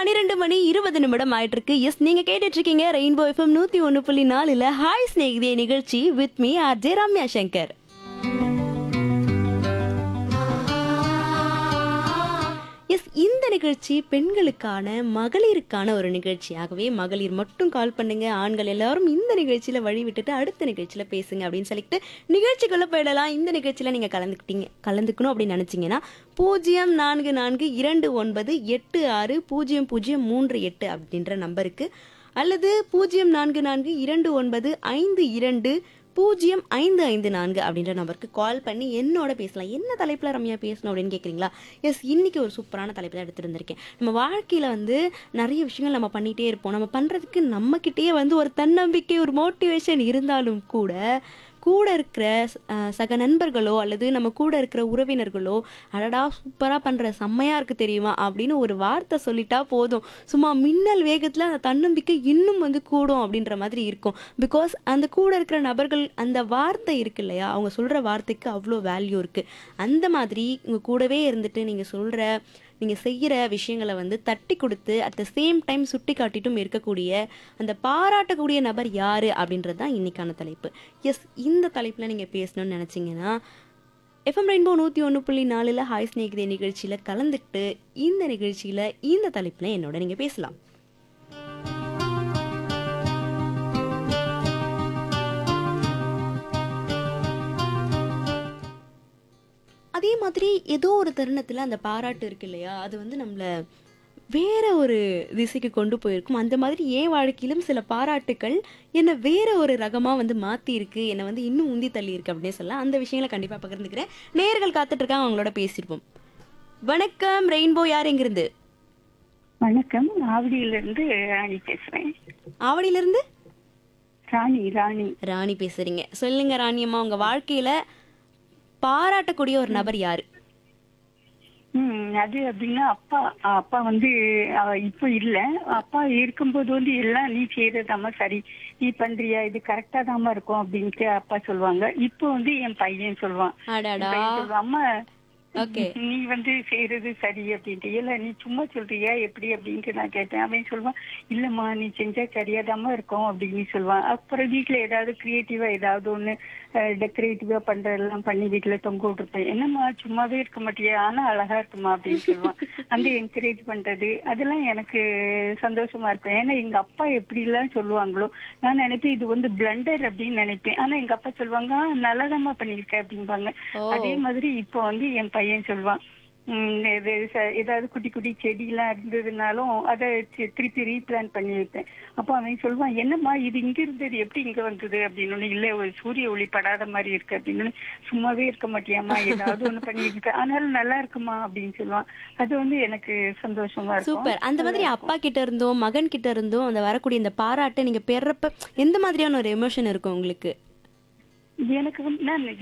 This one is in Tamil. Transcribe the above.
பன்னிரெண்டு மணி இருபது நிமிடம் ஆயிட்டு இருக்கு எஸ் நீங்க கேட்டுட்டு இருக்கீங்க ரெயின்போ எஃப்எம் நூத்தி ஒன்னு புள்ளி நாலுல ஹாய் ஸ்நேகிதே நிகழ்ச்சி with me R J Ramya Shankar yes இந்த நிகழ்ச்சி பெண்களுக்கான மகளிருக்கான ஒரு நிகழ்ச்சியாகவே மகளிர் மட்டும் கால் பண்ணுங்க ஆண்கள் எல்லாரும் இந்த நிகழ்ச்சியில வழி விட்டுட்டு அடுத்த நிகழ்ச்சியில பேசுங்க அப்படின்னு சொல்லிட்டு நிகழ்ச்சிக்குள்ள போயிடலாம் இந்த நிகழ்ச்சியில நீங்க கலந்துக்கிட்டீங்க கலந்துக்கணும் அப்படின்னு நினைச்சீங்கன்னா பூஜ்ஜியம் நான்கு நான்கு இரண்டு ஒன்பது எட்டு ஆறு பூஜ்ஜியம் பூஜ்ஜியம் மூன்று எட்டு அப்படின்ற நம்பருக்கு அல்லது பூஜ்ஜியம் நான்கு நான்கு இரண்டு ஒன்பது ஐந்து இரண்டு பூஜ்ஜியம் ஐந்து ஐந்து நான்கு அப்படின்ற நம்பருக்கு கால் பண்ணி என்னோட பேசலாம் என்ன தலைப்பில் ரம்யா பேசணும் அப்படின்னு கேட்குறீங்களா எஸ் இன்னைக்கு ஒரு சூப்பரான தலைப்பு தான் எடுத்துட்டு வந்திருக்கேன் நம்ம வாழ்க்கையில் வந்து நிறைய விஷயங்கள் நம்ம பண்ணிகிட்டே இருப்போம் நம்ம பண்ணுறதுக்கு நம்மக்கிட்டேயே வந்து ஒரு தன்னம்பிக்கை ஒரு மோட்டிவேஷன் இருந்தாலும் கூட கூட இருக்கிற அஹ், சக நண்பர்களோ அல்லது நம்ம கூட இருக்கிற உறவினர்களோ அடடா சூப்பராக பண்ணுற செம்மையாக இருக்குது தெரியுமா அப்படின்னு ஒரு வார்த்தை சொல்லிட்டா போதும் சும்மா மின்னல் வேகத்தில் அந்த தன்னம்பிக்கை இன்னும் வந்து கூடும் அப்படின்ற மாதிரி இருக்கும் பிகாஸ் அந்த கூட இருக்கிற நபர்கள் அந்த வார்த்தை இருக்கு இல்லையா அவங்க சொல்கிற வார்த்தைக்கு அவ்வளோ வேல்யூ இருக்குது அந்த மாதிரி உங்கள் கூடவே இருந்துட்டு நீங்கள் சொல்கிற நீங்கள் செய்கிற விஷயங்களை வந்து தட்டி கொடுத்து அட் த சேம் டைம் சுட்டி காட்டிட்டும் இருக்கக்கூடிய அந்த பாராட்டக்கூடிய நபர் யார் அப்படின்றது தான் இன்னைக்கான தலைப்பு எஸ் இந்த தலைப்பில் நீங்கள் பேசணும்னு நினச்சிங்கன்னா எஃப்எம் ரெயின்போ நூற்றி ஒன்று புள்ளி நாலில் ஹாய் ஸ்நேகிதே நிகழ்ச்சியில் கலந்துக்கிட்டு இந்த நிகழ்ச்சியில் இந்த தலைப்பில் என்னோட நீங்கள் பேசலாம் அதே மாதிரி ஏதோ ஒரு தருணத்தில் அந்த பாராட்டு இருக்கு இல்லையா அது வந்து நம்மளை வேற ஒரு திசைக்கு கொண்டு போயிருக்கும் அந்த மாதிரி என் வாழ்க்கையிலும் சில பாராட்டுக்கள் என்னை வேற ஒரு ரகமாக வந்து மாற்றி இருக்கு என்னை வந்து இன்னும் உந்தி தள்ளி இருக்கு அப்படின்னே சொல்லலாம் அந்த விஷயங்களை கண்டிப்பாக பகிர்ந்துக்கிறேன் நேர்கள் காத்துட்டு இருக்காங்க அவங்களோட பேசியிருப்போம் வணக்கம் ரெயின்போ யார் எங்கிருந்து வணக்கம் ஆவடியிலிருந்து ராணி பேசுறேன் ஆவடியிலிருந்து ராணி ராணி ராணி பேசுறீங்க சொல்லுங்க ராணி அம்மா உங்க வாழ்க்கையில பாராட்டக்கூடிய ஒரு நபர் யாரு ம் அது அப்படின்னா அப்பா அப்பா வந்து அவ இப்போ இல்ல அப்பா இருக்கும்போது வந்து எல்லாம் நீ செய்யறதாம்மா சரி நீ பண்றியா இது கரெக்டா தாம்மா இருக்கும் அப்படின்ட்டு அப்பா சொல்லுவாங்க இப்போ வந்து என் பையன் சொல்லுவான் என் அடாடா பையன் சொல்லுவான் அம்மா ஓகே நீ வந்து செய்யறது சரி அப்படின்ட்டு இல்ல நீ சும்மா சொல்றியா எப்படி அப்படின்ட்டு நான் கேட்டேன் அவன் சொல்லுவான் இல்லம்மா நீ செஞ்சா சரியாதாம்மா இருக்கும் அப்படின்னு சொல்லுவான் அப்புறம் வீட்டுல ஏதாவது கிரியேட்டிவா ஏதாவது ஒண்ணு டெக்கரேட்டிவா பண்றதெல்லாம் பண்ணி வீட்டுல தொங்க விட்டுருப்பேன் என்னம்மா சும்மாவே இருக்க மாட்டியா ஆனா அழகா இருக்குமா அப்படின்னு சொல்லுவான் அந்த என்கரேஜ் பண்றது அதெல்லாம் எனக்கு சந்தோஷமா இருக்கும் ஏன்னா எங்க அப்பா எப்படி எல்லாம் சொல்லுவாங்களோ நான் நினைப்பேன் இது வந்து பிளண்டர் அப்படின்னு நினைப்பேன் ஆனா எங்க அப்பா சொல்லுவாங்க "ஆ, நல்லாதாம்மா பண்ணிருக்க அப்படிம்பாங்க ஓ. அதே மாதிரி இப்போ வந்து என் பையன் சொல்லுவான் உம் இது ச- ஏதாவது குட்டி குட்டி செடி எல்லாம் இருந்ததுனாலும் அதை தி- திருப்பி ரீபிளான் பண்ணி வைப்பேன் அப்போ அவன் சொல்லுவான் என்னம்மா இது இங்க இருந்தது எப்படி இங்க வந்தது அப்படின்னு இல்ல ஒரு சூரிய ஒளி படாத மாதிரி இருக்கு அப்படின்னு சும்மாவே இருக்க மாட்டியாம்மா ஏதாவது ஒண்ணு பண்ணிட்டு இருக்க ஆனாலும் நல்லா இருக்குமா அப்படின்னு சொல்லுவான் அது வந்து எனக்கு சந்தோஷமா இருக்கும் சூப்பர் அந்த மாதிரி அப்பா கிட்ட இருந்தும் மகன் கிட்ட இருந்தும் அந்த வரக்கூடிய இந்த பாராட்டை நீங்க பெறப்ப எந்த மாதிரியான ஒரு எமோஷன் இருக்கும் உங்களுக்கு எனக்கு வந்து நான்